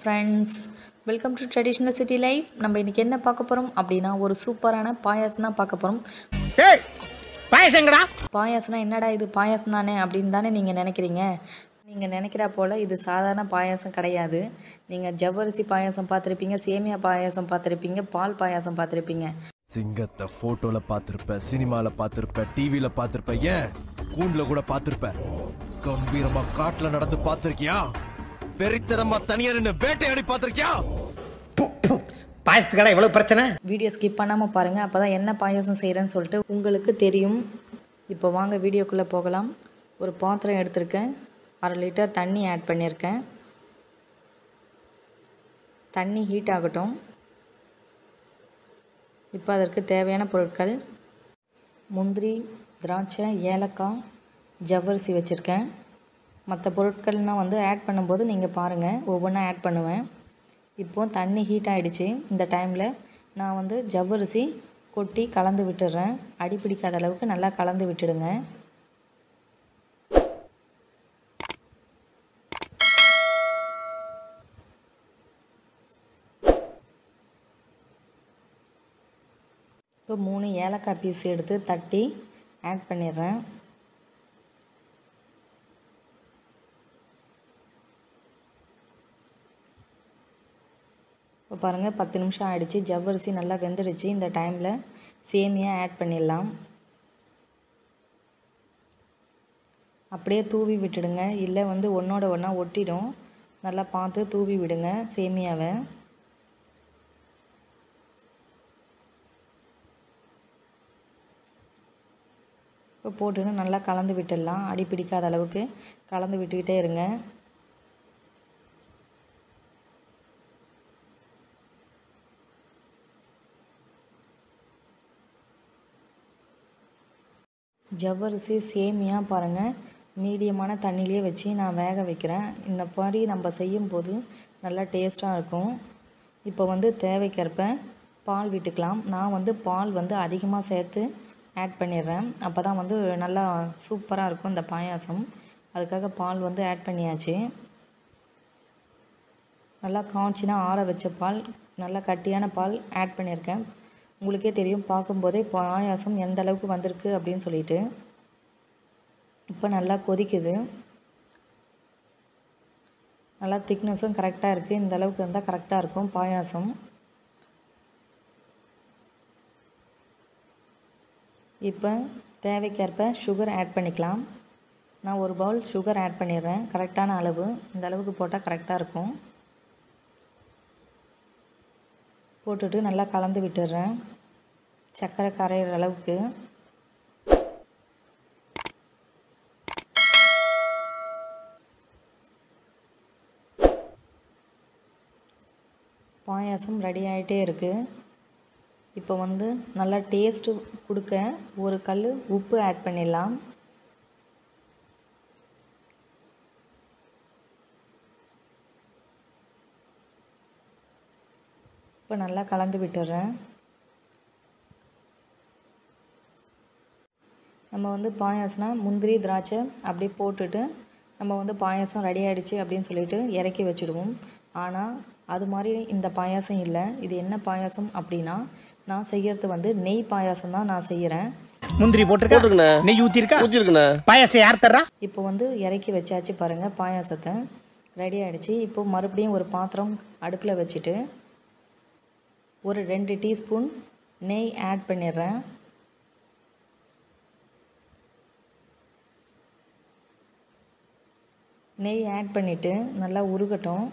friends welcome to traditional city life நம்ம இன்றைக்கி என்ன பார்க்க போகிறோம் அப்படின்னா ஒரு சூப்பரான பாயாசம் தான் பார்க்க போகிறோம் ஏய் பாயசங்கடா பாயாசம்னா என்னடா இது பாயாசம் தானே அப்படின்னு தானே நீங்கள் நினைக்கிறீங்க நீங்கள் நினைக்கிறா போல் இது சாதாரண பாயாசம் கிடையாது நீங்கள் ஜவ்வரிசி பாயாசம் பார்த்துருப்பீங்க சேமியா பாயாசம் பார்த்துருப்பீங்க பால் பாயாசம் பார்த்துருப்பீங்க சிங்கத்தை போட்டோல பாத்திருப்ப சினிமால பாத்திருப்ப டிவில பாத்திருப்ப ஏன் கூண்டுல கூட பாத்திருப்ப கம்பீரமா காட்டுல நடந்து பாத்திருக்கியா வெறித்தனமா தனியா நின்னு வேட்டையாடி பாத்திருக்கியா பாயசத்துக்கடா இவ்வளவு பிரச்சனை வீடியோ ஸ்கிப் பண்ணாமல் பாருங்கள் அப்போ தான் என்ன பாயாசம் செய்கிறேன்னு சொல்லிட்டு உங்களுக்கு தெரியும் இப்போ வாங்க வீடியோக்குள்ளே போகலாம் ஒரு பாத்திரம் எடுத்திருக்கேன் அரை லிட்டர் தண்ணி ஆட் பண்ணியிருக்கேன் தண்ணி ஹீட் ஆகட்டும் இப்போ அதற்கு தேவையான பொருட்கள் முந்திரி திராட்சை ஏலக்காய் ஜவ்வரிசி வச்சுருக்கேன் மற்ற பொருட்கள்னால் வந்து ஆட் பண்ணும்போது நீங்கள் பாருங்கள் ஒவ்வொன்றா ஆட் பண்ணுவேன் இப்போது தண்ணி ஹீட் ஆகிடுச்சு இந்த டைமில் நான் வந்து ஜவ்வரிசி கொட்டி கலந்து விட்டுடுறேன் அடி பிடிக்காத அளவுக்கு நல்லா கலந்து விட்டுடுங்க இப்போ மூணு ஏலக்காய் பீஸ் எடுத்து தட்டி ஆட் பண்ணிடுறேன் இப்போ பாருங்கள் பத்து நிமிஷம் ஆகிடுச்சு ஜவ்வரிசி நல்லா வெந்துடுச்சு இந்த டைமில் சேமியா ஆட் பண்ணிடலாம் அப்படியே தூவி விட்டுடுங்க இல்லை வந்து ஒன்றோட ஒன்றா ஒட்டிடும் நல்லா பார்த்து தூவி விடுங்க சேமியாவை இப்போ போட்டுன்னு நல்லா கலந்து விட்டுடலாம் அடி பிடிக்காத அளவுக்கு கலந்து விட்டுக்கிட்டே இருங்க ஜவ்வரிசி சேமியா பாருங்கள் மீடியமான தண்ணியிலே வச்சு நான் வேக வைக்கிறேன் இந்த மாதிரி நம்ம செய்யும்போது நல்லா டேஸ்ட்டாக இருக்கும் இப்போ வந்து தேவைக்கேற்ப பால் விட்டுக்கலாம் நான் வந்து பால் வந்து அதிகமாக சேர்த்து ஆட் பண்ணிடுறேன் அப்போ தான் வந்து நல்லா சூப்பராக இருக்கும் இந்த பாயாசம் அதுக்காக பால் வந்து ஆட் பண்ணியாச்சு நல்லா காய்ச்சினா ஆற வச்ச பால் நல்லா கட்டியான பால் ஆட் பண்ணியிருக்கேன் உங்களுக்கே தெரியும் பார்க்கும்போதே பாயாசம் எந்த அளவுக்கு வந்திருக்கு அப்படின்னு சொல்லிட்டு இப்போ நல்லா கொதிக்குது நல்லா திக்னஸும் கரெக்டாக இருக்குது இந்த அளவுக்கு இருந்தால் கரெக்டாக இருக்கும் பாயாசம் இப்போ தேவைக்கேற்ப சுகர் ஆட் பண்ணிக்கலாம் நான் ஒரு பவுல் சுகர் ஆட் பண்ணிடுறேன் கரெக்டான அளவு இந்த அளவுக்கு போட்டால் கரெக்டாக இருக்கும் போட்டுட்டு நல்லா கலந்து விட்டுடுறேன் சர்க்கரை கரையிற அளவுக்கு பாயாசம் ரெடி ஆகிட்டே இருக்குது இப்போ வந்து நல்லா டேஸ்ட்டு கொடுக்க ஒரு கல் உப்பு ஆட் பண்ணிடலாம் இப்போ நல்லா கலந்து விட்டுடுறேன் நம்ம வந்து பாயாசம்னா முந்திரி திராட்சை அப்படியே போட்டுட்டு நம்ம வந்து பாயாசம் ரெடி ஆகிடுச்சு அப்படின்னு சொல்லிட்டு இறக்கி வச்சுடுவோம் ஆனால் அது மாதிரி இந்த பாயாசம் இல்லை இது என்ன பாயாசம் அப்படின்னா நான் செய்கிறது வந்து நெய் பாயாசம் தான் நான் செய்கிறேன் முந்திரி போட்டிருக்கா நெய் ஊத்திருக்கா ஊற்றிருக்குண்ணே பாயசம் யார் தர்றா இப்போ வந்து இறக்கி வச்சாச்சு பாருங்கள் பாயாசத்தை ரெடி ஆகிடுச்சு இப்போ மறுபடியும் ஒரு பாத்திரம் அடுப்பில் வச்சுட்டு ஒரு ரெண்டு டீஸ்பூன் நெய் ஆட் பண்ணிடுறேன் நெய் ஆட் பண்ணிவிட்டு நல்லா உருகட்டும்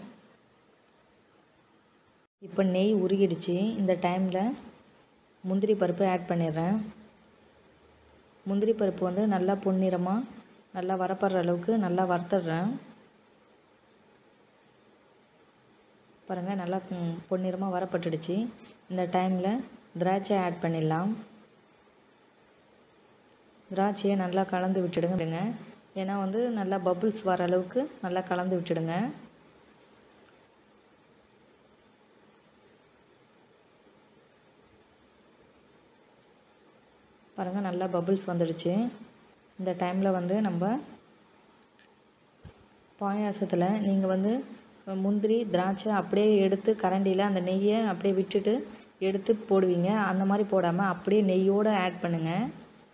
இப்போ நெய் உருகிடுச்சு இந்த டைமில் முந்திரி பருப்பு ஆட் பண்ணிடுறேன் முந்திரி பருப்பு வந்து நல்லா பொன்னிறமாக நல்லா வரப்படுற அளவுக்கு நல்லா வறுத்துடுறேன் பாருங்கள் நல்லா ம், பொன்னிறமாக வரப்பட்டுடுச்சு இந்த டைமில் திராட்சை ஆட் பண்ணிடலாம் திராட்சையை நல்லா கலந்து விட்டுடுங்க ஏன்னா வந்து நல்லா பபுள்ஸ் வர அளவுக்கு நல்லா கலந்து விட்டுடுங்க பாருங்கள் நல்லா பபுள்ஸ் வந்துடுச்சு இந்த டைமில் வந்து நம்ம பாயாசத்தில் நீங்கள் வந்து முந்திரி திராட்சை அப்படியே எடுத்து கரண்டியில் அந்த நெய்யை அப்படியே விட்டுட்டு எடுத்து போடுவீங்க அந்த மாதிரி போடாமல் அப்படியே நெய்யோடு ஆட் பண்ணுங்கள்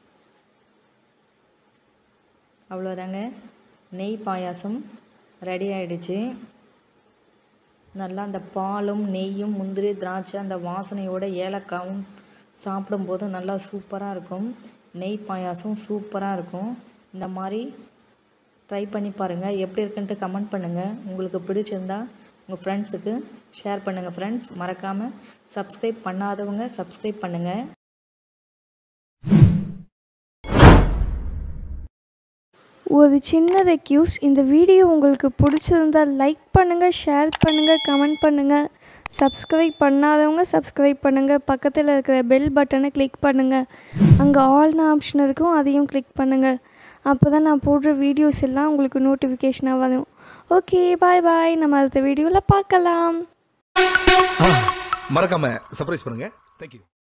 அவ்வளோதாங்க நெய் பாயாசம் ரெடி ஆயிடுச்சு நல்லா அந்த பாலும் நெய்யும் முந்திரி திராட்சை அந்த வாசனையோட ஏலக்காவும் சாப்பிடும்போது நல்லா சூப்பராக இருக்கும் நெய் பாயாசம் சூப்பராக இருக்கும் இந்த மாதிரி ட்ரை பண்ணி பாருங்கள் எப்படி இருக்குன்ட்டு கமெண்ட் பண்ணுங்கள் உங்களுக்கு பிடிச்சிருந்தா உங்கள் ஃப்ரெண்ட்ஸுக்கு ஷேர் பண்ணுங்கள் ஃப்ரெண்ட்ஸ் மறக்காமல் சப்ஸ்கிரைப் பண்ணாதவங்க சப்ஸ்கிரைப் பண்ணுங்கள் ஒரு சின்ன ரெக்யூஸ்ட் இந்த வீடியோ உங்களுக்கு பிடிச்சிருந்தால் லைக் பண்ணுங்கள் ஷேர் பண்ணுங்கள் கமெண்ட் பண்ணுங்கள் சப்ஸ்கிரைப் பண்ணாதவங்க சப்ஸ்கிரைப் பண்ணுங்கள் பக்கத்தில் இருக்கிற பெல் பட்டனை கிளிக் பண்ணுங்கள் அங்கே ஆல்னு ஆப்ஷன் இருக்கும் அதையும் கிளிக் பண்ணுங்கள் அப்போ தான் நான் போடுற வீடியோஸ் எல்லாம் உங்களுக்கு நோட்டிஃபிகேஷனாக வரும் ஓகே பாய் பாய் நம்ம அடுத்த வீடியோவில் பார்க்கலாம் மறக்காம சர்ப்ரைஸ் பண்ணுங்க தேங்க்யூ